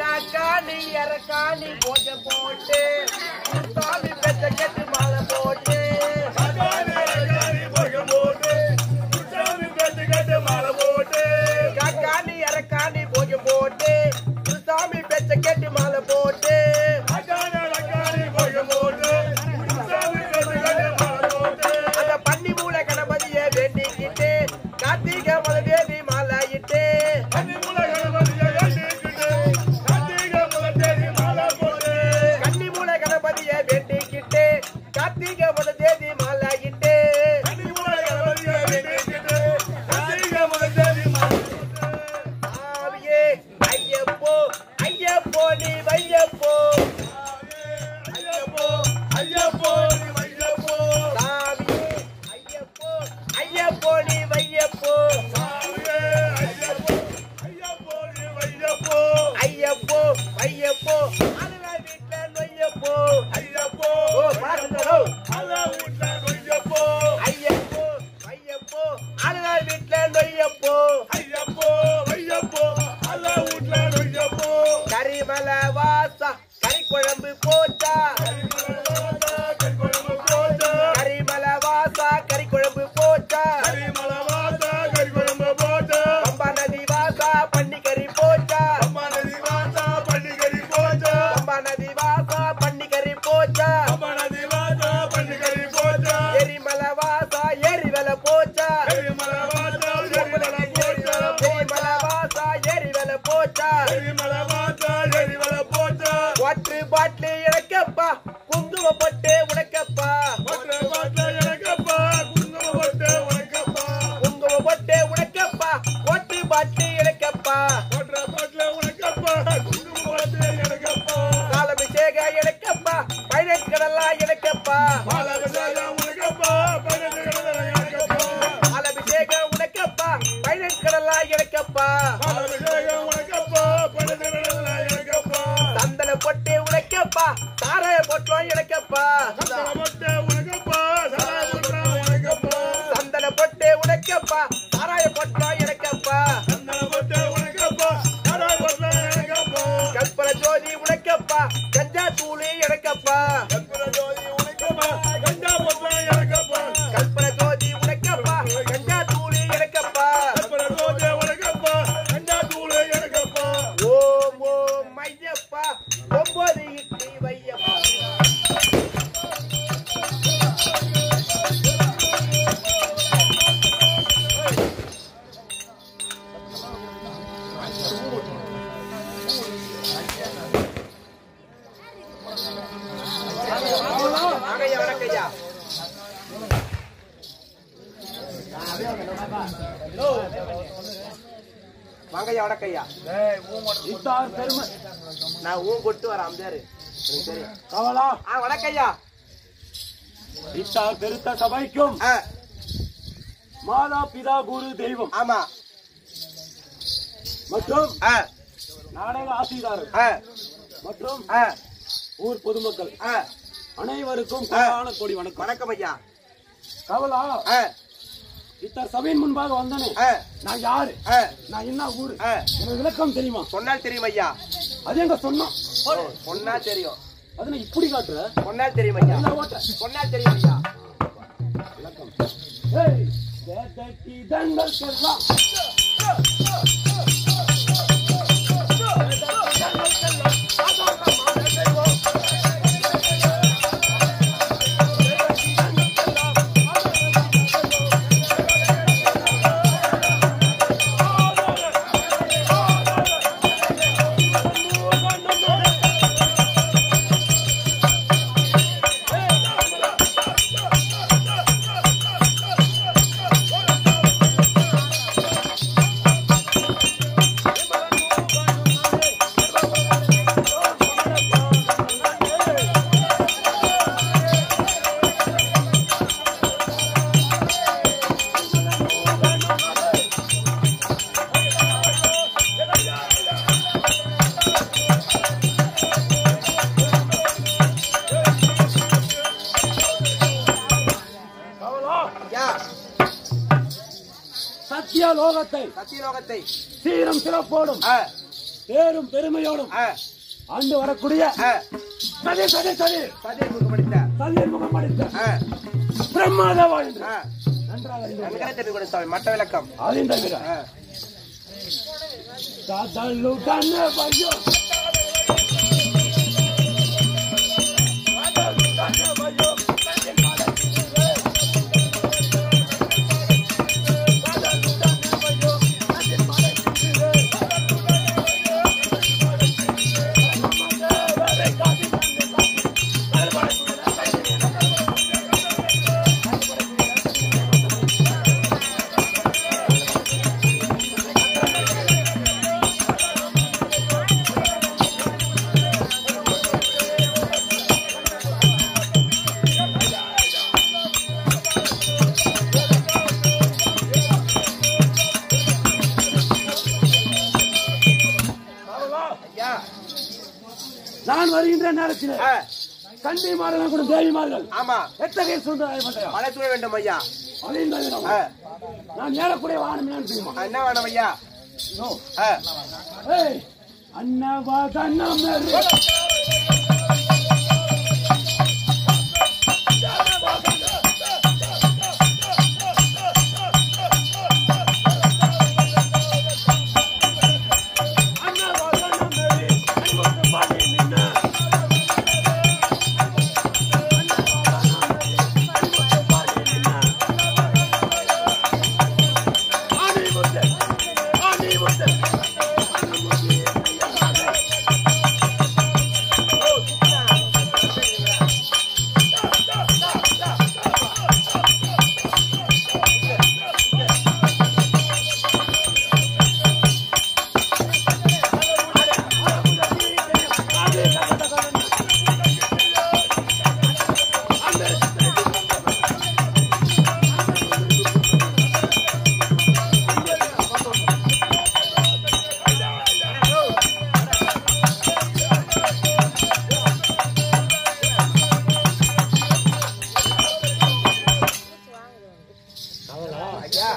காக்காணி இறக்காணி போஜ போட்டு சாமி பெற்ற கெட்டு மாலை போட்டு காக்காணி இறக்காணி போஜ போட்டு சாமி பெற்ற கெட்டு மாலை போட்டு அந்த பன்னி மூல கணபதியை வேண்டிக்கிட்டு கார்த்திகை மலை தேதி மாலையிட்டு கன்னி மூல கணபதியை வேண்டிக்கிட்டு கார்த்திகை மலை தேதி மாலையிட்டு சாமியே ஐயப்போ ஐயப்போ நீ வையப்போ சாமியே ஐயப்போ ஐயப்போ நீ வையப்போ ஐயப்போ ஐயப்போ அலுவ வீட்டுல நொய்யப்போ ஓ பாருங்களோ ஐயப்போ ஐயப்போ அலுவ வீட்டுல நொய்யப்போ கரிமல வாசா கறி குழம்பு போச்சா கரிமல வாசா கறி குழம்பு போச்சா பம்பா நதி வாசா பன்னி கறி போச்சா பம்பா நதி வாசா பன்னி கறி போச்சா எரிமல வாசா எரி வெல போச்சா எரிமல வாசா எரி வெல போச்சா வாட்ரு பாட்டிலு இறக்கப்பா குங்கும பட்டு உனக்கப்பா குங்கும பட்டு உனக்கப்பா வாட்ரு பாட்டிலு இறக்கப்பா காலபிஷேக இறக்கப்பா பைரட் கடலா இறக்கப்பா காலபிஷேக உனக்கப்பா பைரட் கடலா இறக்கப்பா சந்தன பொட்டு உனக்கப்பா தாரைய பொட்டம் இறக்கப்பா சந்தன பொட்டு உனக்கப்பா தாராய பொட்டம் இறக்கப்பா கற்பன ஜோதி உனக்கப்பா கஞ்சா தூளி இறக்கப்பா கற்பன ஜோதி உனக்கப்பா கஞ்சா தூளி இறக்கப்பா ஓம் ஓம் ஐயப்பா ஒன்பது இட்லி வையப்பா வாங்கய்யா வணக்கய்யா வாங்கய்யா வணக்கய்யா நான் ஊன் கொட்டு வரேன் அம்ஜாரு எனக்கு தெரியும் கவலா ஆ வணக்கய்யா இத்தார் பெருத்த சபைக்கும் ஆ மாதா பிதா குரு தெய்வம் ஆமா மற்றும் ஆ நாடக ஆசிரியர் ஆ மற்றும் ஆ ஊர் பொதுமக்கள் ஆ அனைவருக்கும் கோடான கோடி வணக்கம் வணக்கம் ஐயா கவலா ஆ இத்தார் சபையின் முன்பாக வந்தனே ஆ நான் யாரு ஆ நான் என்ன ஊரு ஆ எனக்கு விளக்கம் தெரியுமா சொன்னால் தெரியும் ஐயா அது எங்க சொன்னோம் சொன்னா தெரியும் அது நான் இப்படி காட்டுற சொன்னால் தெரியும் ஐயா என்ன ஓட்ட சொன்னால் தெரியும் ஐயா விளக்கம் ஏய் வேதட்டி தங்களுக்கெல்லாம் சத்திய லோகத்தை சத்தியலோகத்தை சீரம் சிறப்போடும் ஆ, பேரும் பெருமையோடும் ஆ, ஆண்டு வரக்கூடிய ஆ, சதி சதி சதி சதியை முகம் படித்த சதியை முகம் படித்த ஆ, பிரம்மாத வாழ்ந்து ஆ, நன்றாக இருந்தது. நன்கரை தெரிந்து கொடு சுவாமி மற்ற விளக்கம் அதையும் தவிர ஆ, காதலுடன் வையோ ஐயா நான் வருகின்ற நேரத்தில் ஆ, கன்னிமார்கள் கூட தேவிமார்கள் ஆமா எத்தகைய சூழ்நிலை பண்றேன் மழை தூர வேண்டும் ஐயா அதையும் தவிர ஆ, நான் ஏறக்கூடிய வாகனம் என்னன்னு தெரியுமா ஆ, என்ன வேணும் ஐயா நோ. ஆ, ஏய், அன்னவா கண்ணமரு. அன்னவா கண்ணமரு, அன்புக்கு பாடி நின்ன. அன்புக்கு பாடி நின்ன. ஆணி முத்து, ஆணி முத்து. ஐயா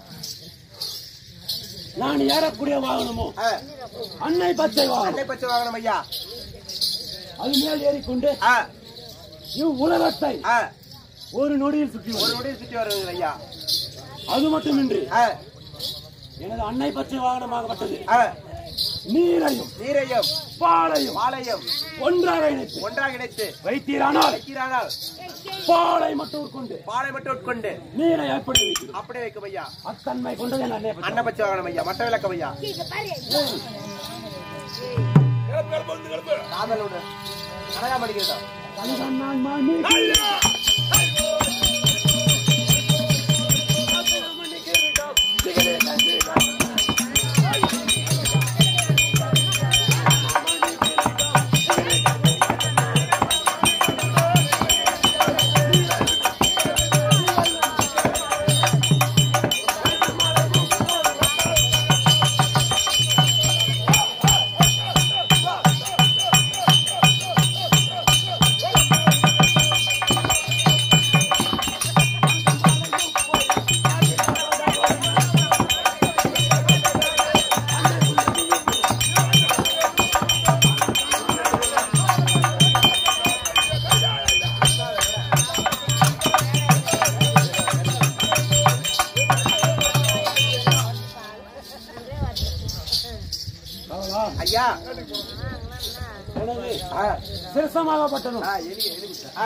நான் ஏறக்கூடிய வாகனமோ ஆ, அன்னை பச்சை வாகனம் அன்னை பச்சை வாங்கணும் ஐயா அது மேல் ஏறிக்கொண்டு ஆ, இவ் உலகத்தை ஆ, ஒரு நொடியில் சுற்றி ஒரு வரும் நொடியில் சுற்றி வருவீங்க ஐயா அது மட்டுமின்றி ஆ, எனது அன்னை பச்சை வாகனமாகப்பட்டது ஆ, நீரையும் நீரையும் பாலையும் பாலையும் ஒன்றாக இணைத்து ஒன்றாக இணைத்து வைத்தீரானால் வைக்கிறானால் பாலை மட்டும் உட்கொண்டு பாலை மட்டும் உட்கொண்டு நீரை எப்படி வைக்கிறோம் அப்படியே வைக்கும் ஐயா அத்தன்மை கொண்டது என் அன்னை பச்சை அன்னை பச்சை வாங்கணும் ஐயா மற்ற விளக்கம் ஐயா காதலோடு அழகா படிக்கிறதா கனகன் நான் மாமி ஐயா எனது ஆ, சிரசமாகப்பட்டதும் ஆ, எலி, எலி குத்து. ஆ,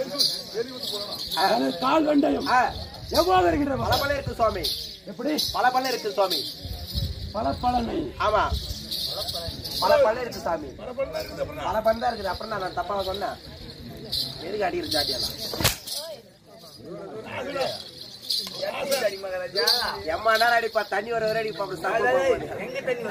எனது கால் வெண்டையும் ஆ, எவ்வாறு இருக்கின்ற பல பல இருக்கு சுவாமி எப்படி பல பல இருக்கு சுவாமி பல பலனை ஆமா பல பல இருக்கு சாமி பல பல தான் இருக்குது அப்புறம் நான் தப்பா சொன்னேன் எதுக்கு அடிக்கிற ஜாட்டியெல்லாம் எம்மா நேரம் அடிப்பா தண்ணி வர வரை அடிப்பா அப்புறம் சாப்பிட எங்க தண்ணி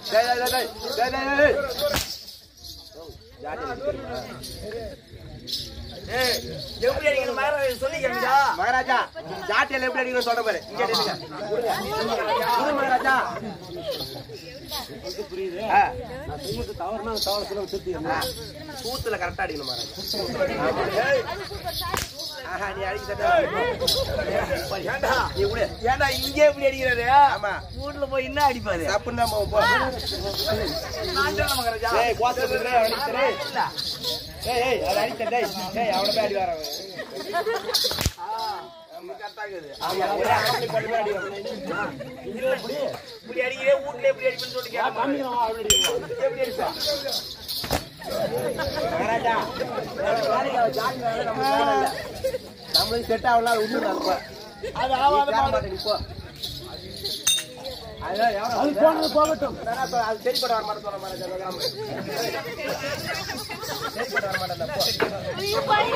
மகாராஜா ஜாட்டியில எப்படி அடிக்கணும் சொல்ற பாரு இங்க அடிங்க குடு மகாராஜா புரியுது ஆ, நான் செய்யறது தவறுனா தவறு சொல்ல திருத்தி ஆ. கூத்துல கரெக்டா அடிக்கணும் மகாராஜா ஆஹா, நீ அடிக்க சட்டை ஏண்டா நீ விடு ஏண்டா இங்கே இப்படி அடிக்கிறாரு ஆமா வீட்டுல போய் என்ன அடிப்பாரு தப்புன்னு தான் போவோம், போ நான் சொல்ல மகராஜா ஏய் கோசம் இருக்குதுடா, அவனை அடிக்கிறே. ஏய் ஏய் அதை அடிச்சேன் டேய் டேய் அவனை போய் அடி வரவன் ஆமா ஒரே ஆம்பளை பொண்ணு போய் அடி வரவன். இப்படி அடிக்கிறே வீட்டுல எப்படி அடிப்பேன்னு சொல்லி கேட்க எப்படி அடிப்பா மகாராஜா நம்ம வேலைக்கு அவன் ஜாதி வேலை நமக்கு வேலை இல்ல. நம்மளுக்கு செட் ஆகல அது ஒண்ணு நடப்பா அது ஆவாத மாடு. இப்போ அதான் எவ்வளவு அது போனது போகட்டும் அதான் இப்ப அது சரிப்பட வர மாட்டேன் சொல்ல மாட்டேன் சொல்ல சரிப்பட வர மாட்டேன் போ.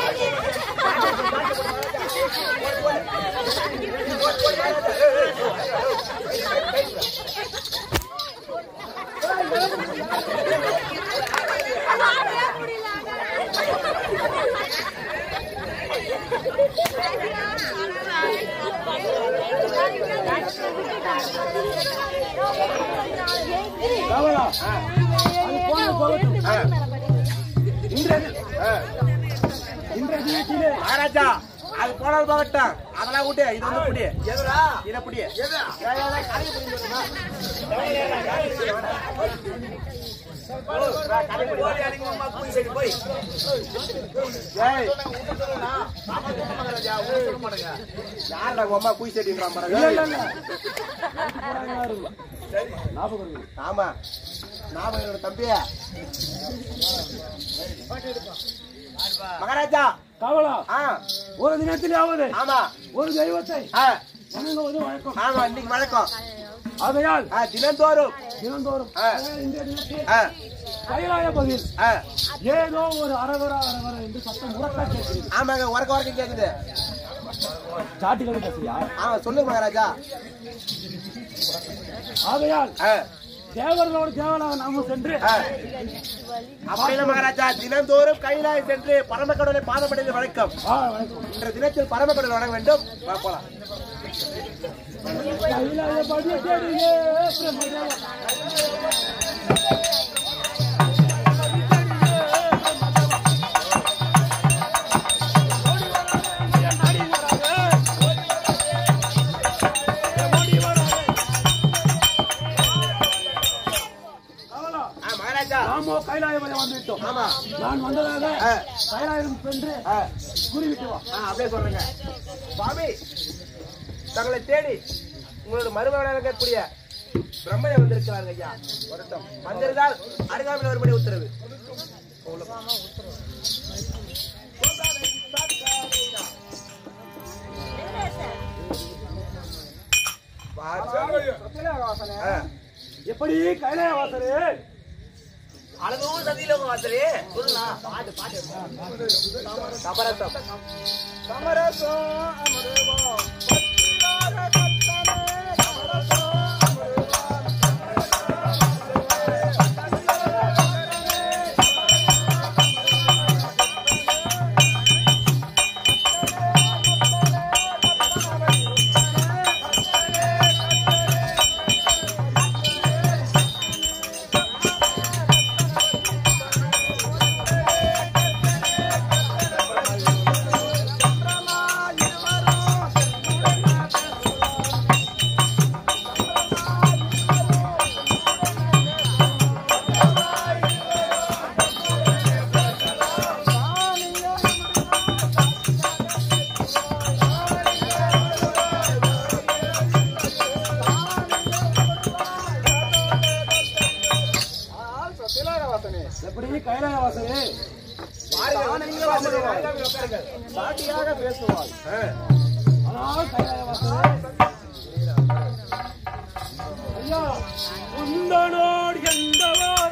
கவலா அது போனது போகட்டும் இன்றைய ஆ. இன்றைய தினத்திலே மகாராஜா அது போனது போகட்டும் அதெல்லாம் விட்டு இது வந்து புடி எதுடா இதை புடி எதா ஏய், ஏய், ஏய், கதையை புடி சொல்லுமா? போய் அடிங்க அம்மா கூலி சைடு போய் ஏய் ஆமா சொல்ல மகராஜா ஒண்ணும் சொல்ல மாட்டேங்க யாருடா உங்க அம்மா குய் செடின்றான் பாருங்க. இல்ல இல்ல இல்ல ஞாபகம் இருக்கு. ஆமா ஞாபகம் என்னோட தம்பி மகாராஜா கவலா ஆ ஒரு தினத்திலாவது ஆமா ஒரு தெய்வத்தை ஆ வணங்குவது வழக்கம் ஆமா இன்னைக்கு வழக்கம் ஆகையால் ஆ தினந்தோறும் தினந்தோறும் ஆ. இன்றைய தினத்தில் ஆ கைலாய பதில் ஆ ஏதோ ஒரு அரவர அரவர என்று சத்தம் உறக்கா கேட்கிறது ஆமாங்க உறக்க உறக்க கேக்குது சாட்டிகள் பேசுறியா ஆமா சொல்லுங்க மகாராஜா ஆகையால் ஆ தேவர்களோடு தேவனாக நாம சென்று ஆ. அப்படி இல்ல மகாராஜா தினந்தோறும் கைலாய் சென்று பரமக்கடலை பாதப்படையில் வணக்கம் ஆ, வணக்கம். இன்றைய தினத்தில் பரமக்கடல் வணங்க வேண்டும் வா, போலாம் கைலாய பதில் தேடுங்கே பிரம்மதேவா. கவலா, ஆ மகாராஜா நாமோ கைலாயமலை வந்துவிட்டோம் ஆமா நான் வந்ததாக ஆ. கைலாயம் சென்று ஆ கூறிவிட்டு வா ஆ, அப்படியே சொல்லுங்க சுவாமி தங்களை தேடி உங்களோட மருமகனாக இருக்கக்கூடிய பிரம்மையை வந்திருக்கிறார்கள் ஐயா வரட்டும் வந்திருந்தால் அருகாமையில் ஒருபடி உத்தரவு ஆ, எப்படி கைலாய வாசரே அழகும் சதியில வாசலே சொல்லுண்ணா சமரசம் எப்படி கைலாய வாசரே சாட்டியாக பேசுவாள் ஆ. ஆனால் கைலாய வாசரே ஐயா உந்தனோடு எந்தவர்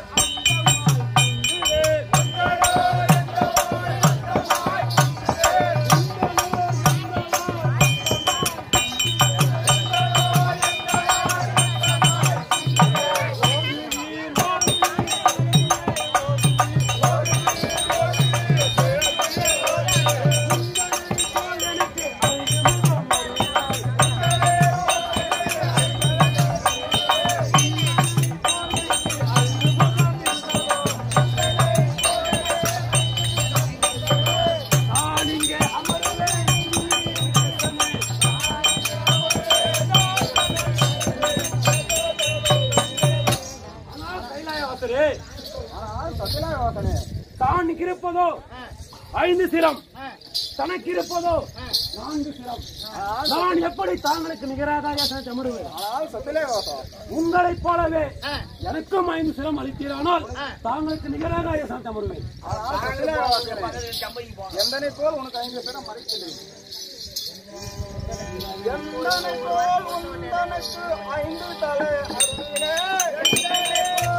சத்தியலோகவாசனே தான் இருப்பதோ ஐந்து சிரம் தனக்கு இருப்பதோ நான்கு சிரம் நான் எப்படி தாங்களுக்கு நிகராக தமிழுவேன் ஆனால் சத்தியலோகவாசம் உங்களைப் போலவே எனக்கும் ஐந்து சிரம் அளித்தீரானால் தாங்களுக்கு நிகராக தமிழுவேன் எந்தனை போல் உனக்கு ஐந்து பேரும் மறைக்கிறேன் எந்தனை போல் உந்தனக்கு ஐந்து தலை அருளினே.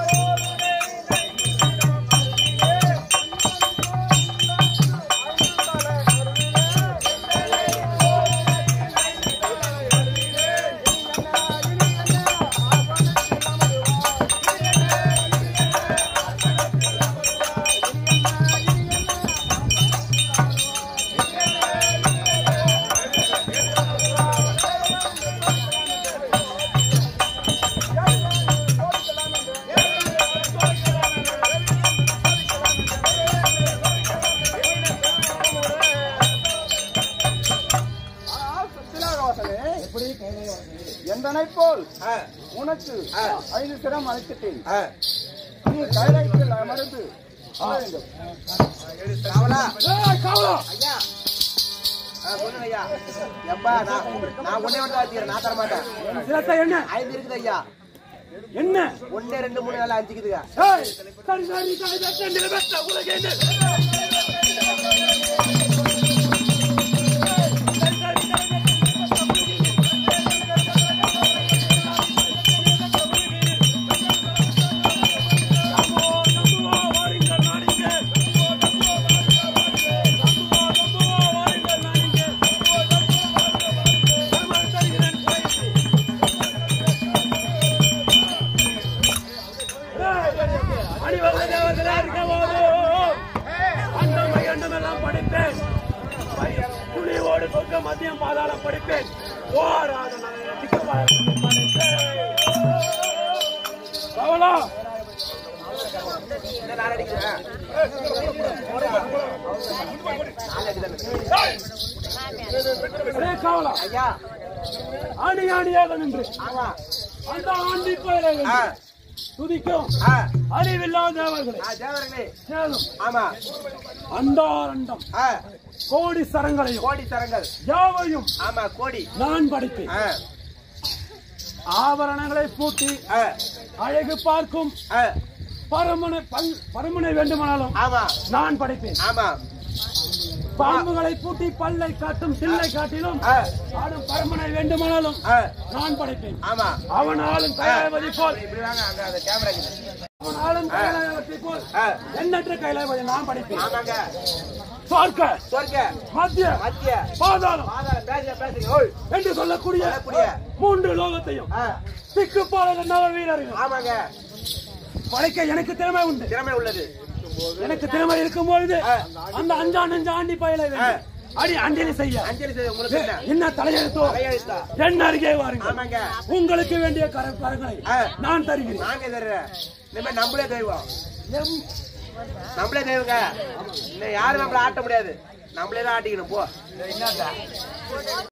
ஆனால் சத்தியலோகவாசனே, எந்தனை போல் உனக்கு ஐந்து சிரம் அழைத்துட்டேன் நீ கைலாயத்தில் அமர்ந்து ஆள வேண்டும் காவலா ஏய், காவலா ஐயா ஆ, சொல்லுங்க ஐயா எப்பா நான் நான் ஒன்னே ஒன்று வச்சுக்கிறேன் நான் தர மாட்டேன் சிரத்தை என்ன ஐந்து இருக்குது ஐயா என்ன ஒன்னு ரெண்டு மூணு நாலு அஞ்சுக்குதுங்க ஏய், சரி, சரி, சரி, சரி, நிலவற்ற உலகேண்டு. அணிவகுப்பு தேவர்களே இருக்க போது அண்டம் அண்டம் எல்லாம் படிப்பேன் துணிவோடு சொர்க்க மத்தியம் பாதாளம் படிப்பேன் ஓராத கவலா என்ன நாலு அடிக்குதுங்க நாலு அடிக்குதாங்க. அரே கவலா ஐயா ஆணி ஆணியாக நின்று ஆமா அந்த ஆண்டி பெயரை ஆ துதிக்கும் ஆ அறிவில்லாத தேவர்களே ஆ, தேவர்களே சேதம் ஆமா அண்டாரண்டம் ஆ கோடி சரங்களையும் கோடி சரங்கள் யாவையும் ஆமா கோடி நான் படிப்பேன் ஆ ஆபரணங்களை பூட்டி ஆ அழகு பார்க்கும் ஆ பரமனை பல்- பரமனை வேண்டுமானாலும் ஆமா நான் படிப்பேன் ஆமா பாம்புகளை பூட்டி பல்லை காட்டும் சில்லை காட்டிலும் ஆ ஆடும் பரமனை வேண்டுமானாலும் ஆ நான் படிப்பேன் ஆமா அவன் ஆளும் கைலாயபதி போல் இப்படி வாங்க அங்க அந்த கேமரா இருக்குது அவன் ஆளும் கைலாயபதி போல் ஆ எண்ணற்ற கைலாயபதி நான் படிப்பேன் ஆமாங்க பார்க்க சொர்க்க மத்திய மத்திய பாதாளம் பாதாள பேசுங்க பேசுங்க ஓய் என்று சொல்லக்கூடிய சொல்லக்கூடிய. மூன்று லோகத்தையும் ஆ திக்குப்பாளர் நவ வீரர்கள் ஆமாங்க படைக்க எனக்கு திறமை உண்டு திறமை உள்ளது எனக்கு திறமை இருக்கும் பொழுது அந்த அஞ்சா நஞ்சா ஆண்டி பயில வேண்டும். அடி அஞ்சலி செய்ய அஞ்சலி செய்து உங்களுக்கு என்ன என்ன தலையெழுத்தோ கையெழுத்தா என் அருகே வாருங்கள் ஆமாங்க உங்களுக்கு வேண்டிய கர கரங்களை ஆ. நான் தருகிறேன் நாங்க தர்றேன் இனிமே நம்மளே தெய்வம் எம் நம்மளே தெய்வங்க இன்னும் யாரும் நம்மள ஆட்ட முடியாது நம்மளே தான் ஆட்டிக்கணும் போ